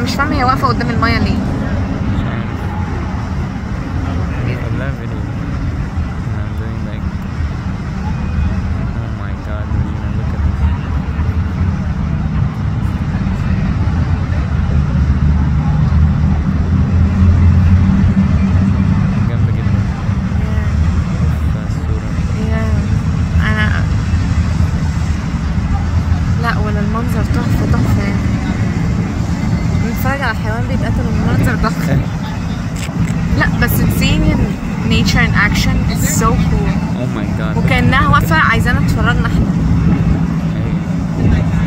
انا مش فاهمه هي واقفه قدام المايه ليه مش عارف كلها فيديو and I'm doing like oh my god Regina look at this جامدة جدا تحفة الصورة يا انا لا ولا المنظر تحفه تحفه يعني بنتفرج على حيوان بيتقتل والمنظر تحفه لا بس seeing in nature in action is so cool oh my god look وكأنها واقفة عايزانا نتفرجنا احنا أيوة.